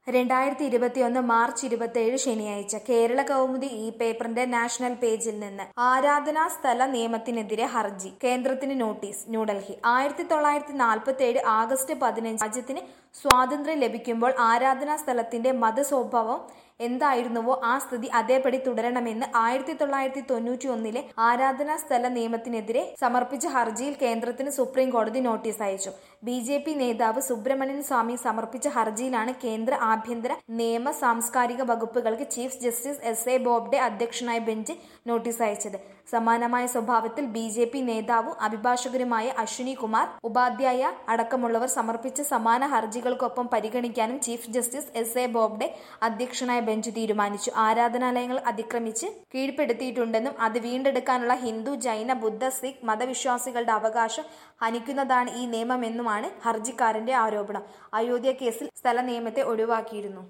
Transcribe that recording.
രണ്ടായിരത്തി ഇരുപത്തിയൊന്ന് മാർച്ച് ഇരുപത്തിയേഴ് ശനിയാഴ്ച കേരള കൗമുദി ഈ പേപ്പറിന്റെ നാഷണൽ പേജിൽ നിന്ന് ആരാധനാ സ്ഥല നിയമത്തിനെതിരെ ഹർജി കേന്ദ്രത്തിന് നോട്ടീസ് ന്യൂഡൽഹി ആയിരത്തി തൊള്ളായിരത്തി നാൽപ്പത്തി ഏഴ് ആഗസ്റ്റ് പതിനഞ്ച് രാജ്യത്തിന് സ്വാതന്ത്ര്യം ലഭിക്കുമ്പോൾ ആരാധനാ സ്ഥലത്തിന്റെ മതസ്വഭാവം എന്തായിരുന്നുവോ ആ സ്ഥിതി അതേപടി തുടരണമെന്ന് ആയിരത്തി തൊള്ളായിരത്തി തൊണ്ണൂറ്റി ഒന്നിലെ ആരാധനാ സ്ഥല നിയമത്തിനെതിരെ സമർപ്പിച്ച ഹർജിയിൽ കേന്ദ്രത്തിന് സുപ്രീം കോടതി നോട്ടീസ് അയച്ചു ബി ജെ പി നേതാവ് സുബ്രഹ്മണ്യൻ സ്വാമി സമർപ്പിച്ച ഹർജിയിലാണ് കേന്ദ്ര ആഭ്യന്തര നിയമ സാംസ്കാരിക വകുപ്പുകൾക്ക് chief justice S A Bobde അധ്യക്ഷനായ ബെഞ്ച് നോട്ടീസ് അയച്ചത് സമാനമായ സ്വഭാവത്തിൽ ബി ജെ പി നേതാവും അഭിഭാഷകരുമായ അശ്വിനി കുമാർ ഉപാധ്യായ അടക്കമുള്ളവർ സമർപ്പിച്ച സമാന ഹർജികൾക്കൊപ്പം പരിഗണിക്കാനും chief justice S A Bobde അധ്യക്ഷനായ ബെഞ്ച് തീരുമാനിച്ചു ആരാധനാലയങ്ങൾ അതിക്രമിച്ച് കീഴ്പ്പെടുത്തിയിട്ടുണ്ടെന്നും അത് വീണ്ടെടുക്കാനുള്ള ഹിന്ദു ജൈന ബുദ്ധ സിഖ് മതവിശ്വാസികളുടെ അവകാശം ഹനിക്കുന്നതാണ് ഈ നിയമമെന്നുമാണ് ഹർജിക്കാരന്റെ ആരോപണം അയോധ്യ കേസിൽ സ്ഥല നിയമത്തെ ഒഴിവാക്കിയിരുന്നു